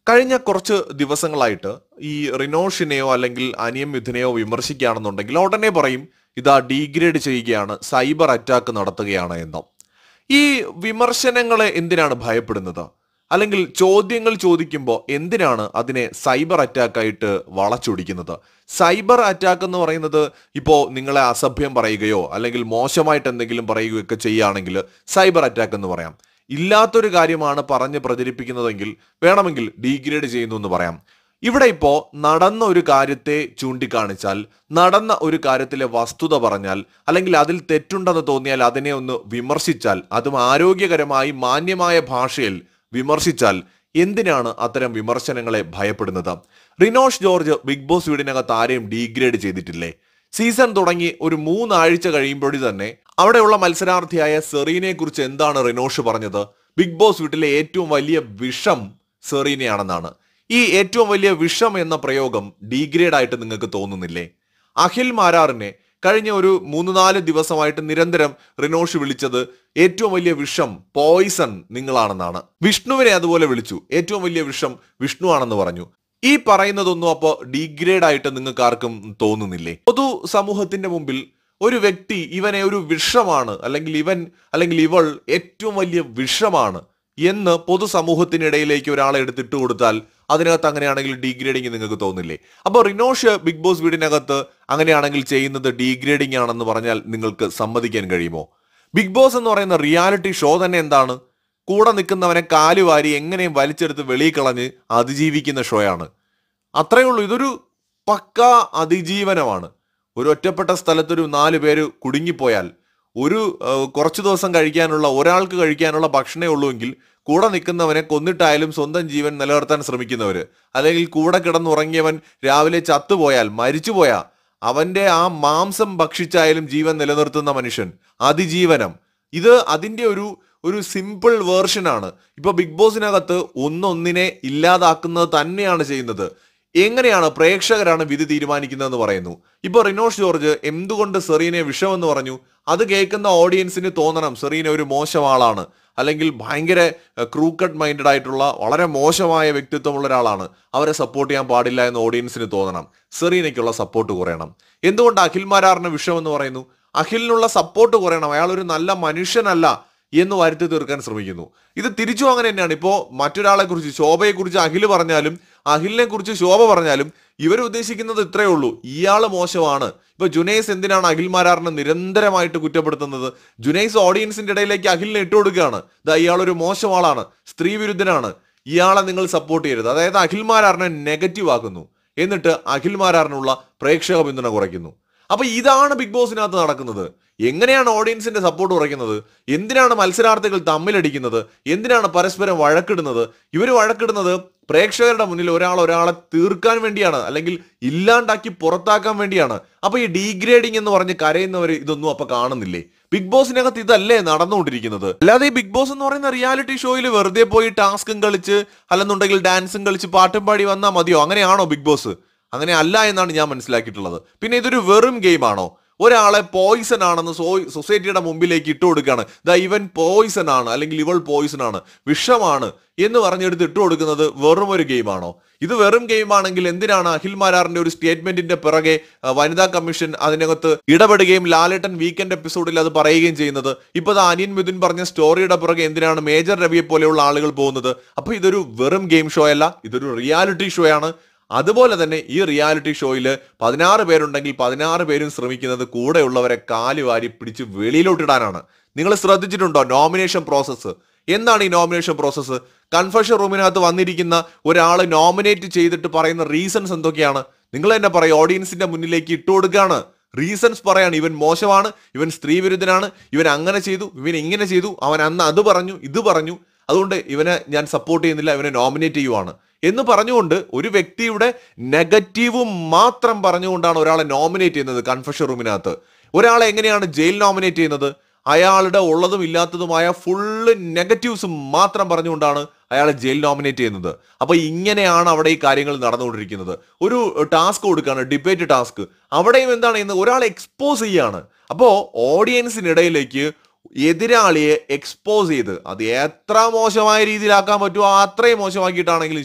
കഴിഞ്ഞ കുറച്ച് ദിവസങ്ങളായിട്ട് ഈ റിനോഷിനെയോ അല്ലെങ്കിൽ അനിയം മിഥുനെയോ വിമർശിക്കുകയാണെന്നുണ്ടെങ്കിൽ ഉടനെ പറയും ഇതാ ഡീഗ്രേഡ് ചെയ്യുകയാണ് സൈബർ അറ്റാക്ക് നടത്തുകയാണ് എന്ന് ഈ വിമർശനങ്ങളെ എന്തിനാണ് ഭയപ്പെടുന്നത് അല്ലെങ്കിൽ ചോദ്യങ്ങൾ ചോദിക്കുമ്പോൾ എന്തിനാണ് അതിനെ സൈബർ അറ്റാക്കായിട്ട് വളച്ചൊടിക്കുന്നത് സൈബർ അറ്റാക്ക് എന്ന് പറയുന്നത് ഇപ്പോൾ നിങ്ങളെ അസഭ്യം പറയുകയോ അല്ലെങ്കിൽ മോശമായിട്ട് എന്തെങ്കിലും പറയുകയോ ഒക്കെ ചെയ്യുകയാണെങ്കിൽ സൈബർ അറ്റാക്ക് എന്ന് പറയാം ഇല്ലാത്തൊരു കാര്യമാണ് പറഞ്ഞ് പ്രചരിപ്പിക്കുന്നതെങ്കിൽ വേണമെങ്കിൽ ഡീഗ്രേഡ് ചെയ്യുന്നു എന്ന് പറയാം ഇവിടെ ഇപ്പോ നടന്ന ഒരു കാര്യത്തെ ചൂണ്ടിക്കാണിച്ചാൽ നടന്ന ഒരു കാര്യത്തിലെ വസ്തുത പറഞ്ഞാൽ അല്ലെങ്കിൽ അതിൽ തെറ്റുണ്ടെന്ന് തോന്നിയാൽ അതിനെ ഒന്ന് വിമർശിച്ചാൽ അതും ആരോഗ്യകരമായി മാന്യമായ ഭാഷയിൽ വിമർശിച്ചാൽ എന്തിനാണ് അത്തരം വിമർശനങ്ങളെ ഭയപ്പെടുന്നത് റിനോഷ് ജോർജ് ബിഗ് ബോസ് വീടിനകത്ത് ആരെയും ഡീഗ്രേഡ് ചെയ്തിട്ടില്ലേ സീസൺ തുടങ്ങി ഒരു മൂന്നാഴ്ച കഴിയുമ്പോഴേ തന്നെ അവിടെയുള്ള മത്സരാർത്ഥിയായ സെറീനയെ കുറിച്ച് എന്താണ് റിനോഷ് പറഞ്ഞത് ബിഗ് ബോസ് വീട്ടിലെ ഏറ്റവും വലിയ വിഷം സെറീനയാണെന്നാണ് ഈ ഏറ്റവും വലിയ വിഷം എന്ന പ്രയോഗം ഡീഗ്രേഡ് ആയിട്ട് നിങ്ങൾക്ക് തോന്നുന്നില്ലേ അഖിൽ മാരാറിനെ കഴിഞ്ഞ ഒരു മൂന്ന് നാല് ദിവസമായിട്ട് നിരന്തരം റിനോഷ് വിളിച്ചത് ഏറ്റവും വലിയ വിഷം പോയിസൺ നിങ്ങളാണെന്നാണ് വിഷ്ണുവിനെ അതുപോലെ വിളിച്ചു ഏറ്റവും വലിയ വിഷം വിഷ്ണു ആണെന്ന് പറഞ്ഞു ഈ പറയുന്നതൊന്നും അപ്പോൾ ഡീഗ്രേഡ് ആയിട്ട് നിങ്ങൾക്ക് ആർക്കും തോന്നുന്നില്ലേ പൊതു സമൂഹത്തിന്റെ മുമ്പിൽ ഒരു വ്യക്തി ഇവനെ ഒരു വിഷമാണ് അല്ലെങ്കിൽ ഇവൻ അല്ലെങ്കിൽ ഇവൾ ഏറ്റവും വലിയ വിഷമാണ് എന്ന് പൊതുസമൂഹത്തിനിടയിലേക്ക് ഒരാളെ എടുത്തിട്ട് കൊടുത്താൽ അതിനകത്ത് അങ്ങനെയാണെങ്കിൽ ഡീഗ്രേഡിങ് നിങ്ങൾക്ക് തോന്നില്ലേ അപ്പോൾ റിനോഷ് ബിഗ് ബോസ് വീടിനകത്ത് അങ്ങനെയാണെങ്കിൽ ചെയ്യുന്നത് ഡീഗ്രേഡിംഗ് ആണെന്ന് പറഞ്ഞാൽ നിങ്ങൾക്ക് സമ്മതിക്കാൻ കഴിയുമോ ബിഗ് ബോസ് എന്ന് പറയുന്ന റിയാലിറ്റി ഷോ തന്നെ എന്താണ് കൂടെ നിൽക്കുന്നവനെ കാലുവാരി എങ്ങനെയും വലിച്ചെടുത്ത് വെളിയിൽ കളഞ്ഞ് അതിജീവിക്കുന്ന ഷോയാണ് അത്രയേ ഉള്ളൂ ഇതൊരു പക്ക അതിജീവനമാണ് ഒരു ഒറ്റപ്പെട്ട സ്ഥലത്തൊരു നാല് പേര് കുടുങ്ങിപ്പോയാൽ ഒരു ഏഹ്, കുറച്ച് ദിവസം കഴിക്കാനുള്ള ഒരാൾക്ക് കഴിക്കാനുള്ള ഭക്ഷണമേ ഉള്ളൂ എങ്കിൽ കൂടെ നിൽക്കുന്നവനെ കൊന്നിട്ടായാലും സ്വന്തം ജീവൻ നിലനിർത്താൻ ശ്രമിക്കുന്നവര് അല്ലെങ്കിൽ കൂടെ കിടന്നുറങ്ങിയവൻ രാവിലെ ചത്തുപോയാൽ മരിച്ചുപോയാ അവന്റെ ആ മാംസം ഭക്ഷിച്ചായാലും ജീവൻ നിലനിർത്തുന്ന മനുഷ്യൻ അതിജീവനം ഇത് അതിന്റെ ഒരു ഒരു സിമ്പിൾ വേർഷനാണ് ഇപ്പൊ ബിഗ് ബോസിനകത്ത് ഒന്നൊന്നിനെ ഇല്ലാതാക്കുന്നത് തന്നെയാണ് ചെയ്യുന്നത് എങ്ങനെയാണ് പ്രേക്ഷകരാണ് വിധി തീരുമാനിക്കുന്നതെന്ന് പറയുന്നു ഇപ്പൊ റിനോഷ് ജോർജ് എന്തുകൊണ്ട് സെറീനെ വിഷമെന്ന് പറഞ്ഞു അത് കേൾക്കുന്ന ഓഡിയൻസിന് തോന്നണം സെറീന ഒരു മോശം ആളാണ് അല്ലെങ്കിൽ ഭയങ്കര ക്രൂക്കട്ട് മൈൻഡഡ് ആയിട്ടുള്ള വളരെ മോശമായ വ്യക്തിത്വമുള്ള ഒരാളാണ് അവരെ സപ്പോർട്ട് ചെയ്യാൻ പാടില്ല എന്ന് ഓഡിയൻസിന് തോന്നണം സെറീനയ്ക്കുള്ള സപ്പോർട്ട് കുറയണം എന്തുകൊണ്ട് അഖിൽ മാരാറിന് വിഷമെന്ന് പറയുന്നു അഖിലിനുള്ള സപ്പോർട്ട് കുറയണം അയാൾ ഒരു നല്ല മനുഷ്യനല്ല എന്ന് വരുത്തി തീർക്കാൻ ശ്രമിക്കുന്നു ഇത് തിരിച്ചും അങ്ങനെ തന്നെയാണ് ഇപ്പോ മറ്റൊരാളെ കുറിച്ച് ശോഭയെ കുറിച്ച് അഖില് പറഞ്ഞാലും അഖിലിനെ കുറിച്ച് ശോഭ പറഞ്ഞാലും ഇവർ ഉദ്ദേശിക്കുന്നത് ഇത്രയേ ഉള്ളൂ ഇയാള് മോശമാണ് ഇപ്പൊ ജുനൈസ് എന്തിനാണ് അഖിൽ മാരാറിനെ നിരന്തരമായിട്ട് കുറ്റപ്പെടുത്തുന്നത് ജുനൈസ് ഓഡിയൻസിന്റെ ഇടയിലേക്ക് അഖിലിനെ ഇട്ടുകൊടുക്കുകയാണ് ഇതാ ഇയാളൊരു മോശം ആളാണ് സ്ത്രീ വിരുദ്ധനാണ് ഇയാളെ നിങ്ങൾ സപ്പോർട്ട് ചെയ്യരുത് അതായത് അഖിൽ മാരാറിനെ നെഗറ്റീവ് ആക്കുന്നു എന്നിട്ട് അഖിൽ മാരാറിനുള്ള പ്രേക്ഷക പിന്തുണ കുറയ്ക്കുന്നു അപ്പൊ ഇതാണ് ബിഗ് ബോസിനകത്ത് നടക്കുന്നത് എങ്ങനെയാണ് ഓഡിയൻസിന്റെ സപ്പോർട്ട് കുറയ്ക്കുന്നത് എന്തിനാണ് മത്സരാർത്ഥികൾ തമ്മിലടിക്കുന്നത് എന്തിനാണ് പരസ്പരം വഴക്കിടുന്നത് ഇവർ വഴക്കിടുന്നത് പ്രേക്ഷകരുടെ മുന്നിൽ ഒരാൾ ഒരാളെ തീർക്കാൻ വേണ്ടിയാണ് അല്ലെങ്കിൽ ഇല്ലാണ്ടാക്കി പുറത്താക്കാൻ വേണ്ടിയാണ് അപ്പൊ ഈ ഡീഗ്രേഡിംഗ് എന്ന് പറഞ്ഞ് കരയുന്നവർ ഇതൊന്നും അപ്പൊ കാണുന്നില്ലേ ബിഗ് ബോസിനകത്ത് ഇതല്ലേ നടന്നുകൊണ്ടിരിക്കുന്നത് അല്ലാതെ ഈ ബിഗ് ബോസ് എന്ന് പറയുന്ന റിയാലിറ്റി ഷോയിൽ വെറുതെ പോയി ടാസ്കും കളിച്ച് അല്ലെന്നുണ്ടെങ്കിൽ ഡാൻസും കളിച്ച് പാട്ടും പാടി വന്നാൽ മതിയോ അങ്ങനെയാണോ ബിഗ് ബോസ് അങ്ങനെ അല്ല എന്നാണ് ഞാൻ മനസ്സിലാക്കിയിട്ടുള്ളത് പിന്നെ ഇതൊരു വെറും ഗെയിമാണോ ഒരാളെ പോയിസൺ ആണെന്ന് സോ സൊസൈറ്റിയുടെ മുമ്പിലേക്ക് ഇട്ട് കൊടുക്കുകയാണ് ദാ ഇവൻ പോയിസൺ ആണ് അല്ലെങ്കിൽ ഇവൾ പോയിസൺ ആണ് വിഷമാണ് എന്ന് പറഞ്ഞെടുത്ത് ഇട്ട് കൊടുക്കുന്നത് വെറും ഒരു ഗെയിമാണോ ഇത് വെറും ഗെയിം ആണെങ്കിൽ എന്തിനാണ് അഖിൽ മാരാറിന്റെ ഒരു സ്റ്റേറ്റ്മെന്റിന്റെ പിറകെ ആ, വനിതാ കമ്മീഷൻ അതിനകത്ത് ഇടപെടുകയും ലാലേട്ടൻ വീക്കെൻഡ് എപ്പിസോഡിൽ അത് പറയുകയും ചെയ്യുന്നത് ഇപ്പൊ ദാ അനിയൻ മിഥുൻ പറഞ്ഞ സ്റ്റോറിയുടെ പിറകെ എന്തിനാണ് മേജർ രവിയെ പോലെയുള്ള ആളുകൾ പോകുന്നത് അപ്പൊ ഇതൊരു വെറും ഗെയിം ഷോ അല്ല ഇതൊരു റിയാലിറ്റി ഷോ ആണ് അതുപോലെ തന്നെ ഈ റിയാലിറ്റി ഷോയിൽ പതിനാറ് പേരുണ്ടെങ്കിൽ പതിനാറ് പേരും ശ്രമിക്കുന്നത് കൂടെയുള്ളവരെ കാല് വാരി പിടിച്ച് വെളിയിലോട്ടിടാനാണ് നിങ്ങൾ ശ്രദ്ധിച്ചിട്ടുണ്ടോ നോമിനേഷൻ പ്രോസസ്സ് എന്താണ് ഈ നോമിനേഷൻ പ്രോസസ്സ് കൺഫഷൻ റൂമിനകത്ത് വന്നിരിക്കുന്ന ഒരാൾ നോമിനേറ്റ് ചെയ്തിട്ട് പറയുന്ന റീസൺസ് എന്തൊക്കെയാണ് നിങ്ങൾ തന്നെ പറയും ഓഡിയൻസിന്റെ മുന്നിലേക്ക് ഇട്ടു കൊടുക്കുകയാണ് റീസൺസ് പറയാണ് ഇവൻ മോശമാണ് ഇവൻ സ്ത്രീ വിരുദ്ധനാണ് ഇവൻ അങ്ങനെ ചെയ്തു ഇവൻ ഇങ്ങനെ ചെയ്തു അവൻ അന്ന് അത് പറഞ്ഞു ഇത് പറഞ്ഞു അതുകൊണ്ട് ഇവനെ ഞാൻ സപ്പോർട്ട് ചെയ്യുന്നില്ല ഇവനെ നോമിനേറ്റ് ചെയ്യുവാണ് എന്ന് പറഞ്ഞുകൊണ്ട് ഒരു വ്യക്തിയുടെ നെഗറ്റീവും മാത്രം പറഞ്ഞുകൊണ്ടാണ് ഒരാളെ നോമിനേറ്റ് ചെയ്യുന്നത് കൺഫഷൻ റൂമിനകത്ത് ഒരാളെ എങ്ങനെയാണ് ജയിൽ നോമിനേറ്റ് ചെയ്യുന്നത് അയാളുടെ ഉള്ളതും ഇല്ലാത്തതുമായ ഫുള്ള് നെഗറ്റീവ്സ് മാത്രം പറഞ്ഞുകൊണ്ടാണ് അയാളെ ജയിൽ നോമിനേറ്റ് ചെയ്യുന്നത് അപ്പൊ ഇങ്ങനെയാണ് അവിടെ ഈ കാര്യങ്ങൾ നടന്നുകൊണ്ടിരിക്കുന്നത് ഒരു ടാസ്ക് കൊടുക്കുകയാണ് ഡിബേറ്റ് ടാസ്ക് അവിടെയും എന്താണ് ചെയ്യുന്നത് ഒരാളെ എക്സ്പോസ് ചെയ്യാണ് അപ്പോ ഓഡിയൻസിനിടയിലേക്ക് എതിരാളിയെ എക്സ്പോസ് ചെയ്ത് അത് എത്ര മോശമായ രീതിയിലാക്കാൻ പറ്റുമോ അത്രയും മോശമാക്കിയിട്ടാണെങ്കിലും ശരി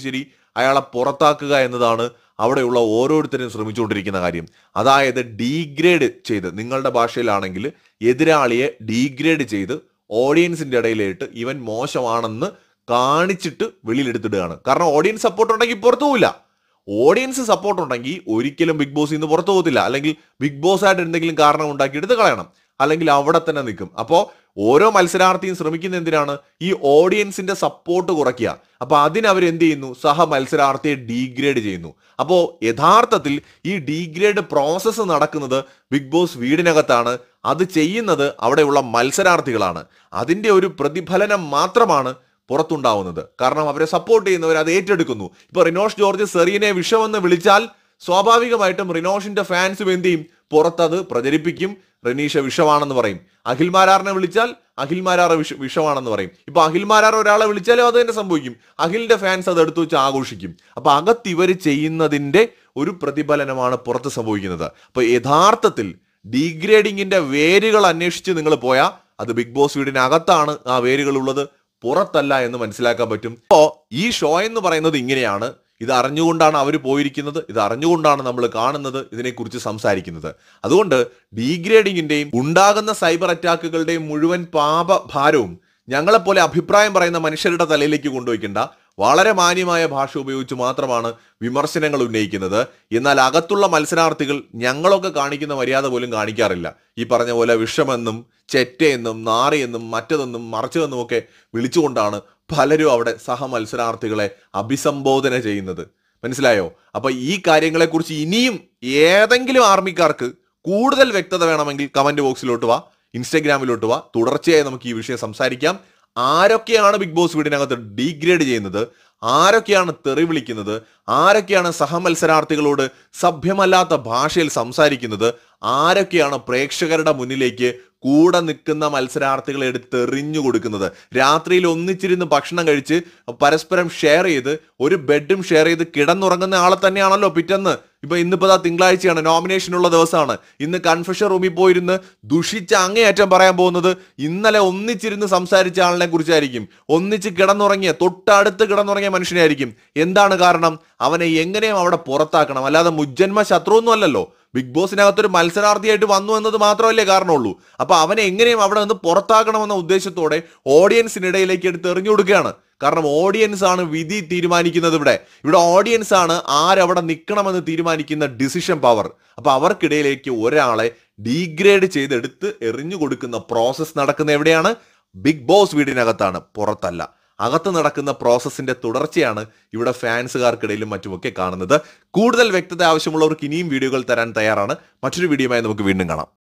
അയാളെ പുറത്താക്കുക എന്നതാണ് അവിടെയുള്ള ഓരോരുത്തരും ശ്രമിച്ചുകൊണ്ടിരിക്കുന്ന കാര്യം അതായത് ഡീഗ്രേഡ് ചെയ്ത് നിങ്ങളുടെ ഭാഷയിലാണെങ്കിൽ എതിരാളിയെ ഡീഗ്രേഡ് ചെയ്ത് ഓഡിയൻസിന്റെ ഇടയിലിട്ട് ഇവൻ മോശമാണെന്ന് കാണിച്ചിട്ട് വെളിയിലെടുത്തിടുകയാണ് കാരണം ഓഡിയൻസ് സപ്പോർട്ട് ഉണ്ടെങ്കിൽ പുറത്തു പോവില്ല ഓഡിയൻസ് സപ്പോർട്ട് ഉണ്ടെങ്കിൽ ഒരിക്കലും ബിഗ് ബോസ് ഇന്ന് പുറത്തു പോകത്തില്ല അല്ലെങ്കിൽ ബിഗ് ബോസ് ആയിട്ട് എന്തെങ്കിലും കാരണം ഉണ്ടാക്കി എടുത്ത് കളയണം അല്ലെങ്കിൽ അവിടെ തന്നെ നിൽക്കും അപ്പോൾ ഓരോ മത്സരാർത്ഥിയും ശ്രമിക്കുന്ന എന്തിനാണ് ഈ ഓഡിയൻസിന്റെ സപ്പോർട്ട് കുറയ്ക്കുക അപ്പൊ അതിന് അവർ എന്ത് ചെയ്യുന്നു സഹ മത്സരാർത്ഥിയെ ഡീഗ്രേഡ് ചെയ്യുന്നു അപ്പോൾ യഥാർത്ഥത്തിൽ ഈ ഡീഗ്രേഡ് പ്രോസസ്സ് നടക്കുന്നത് ബിഗ് ബോസ് വീടിനകത്താണ് അത് ചെയ്യുന്നത് അവിടെയുള്ള മത്സരാർത്ഥികളാണ് അതിന്റെ ഒരു പ്രതിഫലനം മാത്രമാണ് പുറത്തുണ്ടാവുന്നത് കാരണം അവരെ സപ്പോർട്ട് ചെയ്യുന്നവർ അത് ഏറ്റെടുക്കുന്നു ഇപ്പൊ റിനോഷ് ജോർജ് സെറീനെ വിഷമെന്ന് വിളിച്ചാൽ സ്വാഭാവികമായിട്ടും റിനോഷിന്റെ ഫാൻസും എന്ത് ചെയ്യും പുറത്തത് പ്രചരിപ്പിക്കും റനീഷ വിഷമാണെന്ന് പറയും അഖിൽ മാരാറിനെ വിളിച്ചാൽ അഖിൽ മാരാർ വിഷ വിഷമാണെന്ന് പറയും ഇപ്പൊ അഖിൽ മാരാർ ഒരാളെ വിളിച്ചാലും അത് തന്നെ സംഭവിക്കും അഖിലിന്റെ ഫാൻസ് അത് എടുത്തു വെച്ച് ആഘോഷിക്കും അപ്പൊ അകത്ത് ഇവർ ചെയ്യുന്നതിന്റെ ഒരു പ്രതിഫലനമാണ് പുറത്ത് സംഭവിക്കുന്നത് അപ്പൊ യഥാർത്ഥത്തിൽ ഡീഗ്രേഡിങ്ങിന്റെ വേരുകൾ അന്വേഷിച്ച് നിങ്ങൾ പോയാൽ അത് ബിഗ് ബോസ് വീടിനകത്താണ് ആ വേരുകൾ ഉള്ളത് പുറത്തല്ല എന്ന് മനസ്സിലാക്കാൻ പറ്റും അപ്പോ ഈ ഷോ എന്ന് പറയുന്നത് ഇങ്ങനെയാണ് ഇത് അറിഞ്ഞുകൊണ്ടാണ് അവർ പോയിരിക്കുന്നത് ഇത് അറിഞ്ഞുകൊണ്ടാണ് നമ്മൾ കാണുന്നത് ഇതിനെക്കുറിച്ച് സംസാരിക്കുന്നത് അതുകൊണ്ട് ഡീഗ്രേഡിങ്ങിന്റെയും ഉണ്ടാകുന്ന സൈബർ അറ്റാക്കുകളുടെയും മുഴുവൻ പാപഭാരവും ഞങ്ങളെപ്പോലെ അഭിപ്രായം പറയുന്ന മനുഷ്യരുടെ തലയിലേക്ക് കൊണ്ടുവയ്ക്കേണ്ട വളരെ മാന്യമായ ഭാഷ ഉപയോഗിച്ച് മാത്രമാണ് വിമർശനങ്ങൾ ഉന്നയിക്കുന്നത് എന്നാൽ അകത്തുള്ള മത്സരാർത്ഥികൾ ഞങ്ങളൊക്കെ കാണിക്കുന്ന മര്യാദ പോലും കാണിക്കാറില്ല ഈ പറഞ്ഞ പോലെ വിഷമെന്നും ചെറ്റയെന്നും നാറിയെന്നും മറ്റതെന്നും മറിച്ചതെന്നും ഒക്കെ വിളിച്ചുകൊണ്ടാണ് പലരും അവിടെ സഹ മത്സരാർത്ഥികളെ അഭിസംബോധന ചെയ്യുന്നത് മനസ്സിലായോ അപ്പൊ ഈ കാര്യങ്ങളെക്കുറിച്ച് ഇനിയും ഏതെങ്കിലും ആർമിക്കാർക്ക് കൂടുതൽ വ്യക്തത വേണമെങ്കിൽ കമന്റ് ബോക്സിലോട്ട് വാ ഇൻസ്റ്റഗ്രാമിലോട്ട് വാ തുടർച്ചയായി നമുക്ക് ഈ വിഷയം സംസാരിക്കാം ആരൊക്കെയാണ് ബിഗ് ബോസ് വീടിനകത്ത് ഡീഗ്രേഡ് ചെയ്യുന്നത് ആരൊക്കെയാണ് തെറി വിളിക്കുന്നത് ആരൊക്കെയാണ് സഹമത്സരാർത്ഥികളോട് സഭ്യമല്ലാത്ത ഭാഷയിൽ സംസാരിക്കുന്നത് ആരൊക്കെയാണ് പ്രേക്ഷകരുടെ മുന്നിലേക്ക് കൂടെ നിൽക്കുന്ന മത്സരാർത്ഥികളെ എടുത്ത് എറിഞ്ഞു കൊടുക്കുന്നത് രാത്രിയിൽ ഒന്നിച്ചിരുന്ന് ഭക്ഷണം കഴിച്ച് പരസ്പരം ഷെയർ ചെയ്ത് ഒരു ബെഡും ഷെയർ ചെയ്ത് കിടന്നുറങ്ങുന്ന ആളെ തന്നെയാണല്ലോ പിറ്റന്ന് ഇപ്പൊ ഇന്നിപ്പോ ദാ തിങ്കളാഴ്ചയാണ് നോമിനേഷൻ ഉള്ള ദിവസമാണ് ഇന്ന് കൺഫഷൻ റൂമിൽ പോയിരുന്ന് ദുഷിച്ച അങ്ങേയറ്റം പറയാൻ പോകുന്നത് ഇന്നലെ ഒന്നിച്ചിരുന്ന് സംസാരിച്ച ആളിനെ കുറിച്ചായിരിക്കും ഒന്നിച്ച് കിടന്നുറങ്ങിയ തൊട്ടടുത്ത് കിടന്നുറങ്ങിയ മനുഷ്യനായിരിക്കും എന്താണ് കാരണം അവനെ എങ്ങനെയും അവിടെ പുറത്താക്കണം അല്ലാതെ മുജ്ജന്മ ശത്രുവൊന്നും അല്ലല്ലോ ബിഗ് ബോസിനകത്തൊരു മത്സരാർത്ഥിയായിട്ട് വന്നു എന്നത് മാത്രമല്ലേ കാരണമുള്ളൂ അപ്പൊ അവനെ എങ്ങനെയും അവിടെ നിന്ന് പുറത്താക്കണമെന്ന ഉദ്ദേശത്തോടെ ഓഡിയൻസിനിടയിലേക്ക് എടുത്ത് എറിഞ്ഞു കൊടുക്കുകയാണ് കാരണം ഓഡിയൻസ് ആണ് വിധി തീരുമാനിക്കുന്നത് ഇവിടെ ഇവിടെ ഓഡിയൻസ് ആണ് ആരവിടെ നിൽക്കണമെന്ന് തീരുമാനിക്കുന്ന ഡിസിഷൻ പവർ അപ്പൊ അവർക്കിടയിലേക്ക് ഒരാളെ ഡീഗ്രേഡ് ചെയ്തെടുത്ത് എറിഞ്ഞു കൊടുക്കുന്ന പ്രോസസ്സ് നടക്കുന്ന എവിടെയാണ് ബിഗ് ബോസ് വീടിനകത്താണ് പുറത്തല്ല അകത്ത് നടക്കുന്ന പ്രോസസ്സിന്റെ തുടർച്ചയാണ് ഇവിടെ ഫാൻസുകാർക്കിടയിലും മറ്റുമൊക്കെ കാണുന്നത് കൂടുതൽ വ്യക്തത ആവശ്യമുള്ളവർക്ക് ഇനിയും വീഡിയോകൾ തരാൻ തയ്യാറാണ് മറ്റൊരു വീഡിയോയുമായി നമുക്ക് വീണ്ടും കാണാം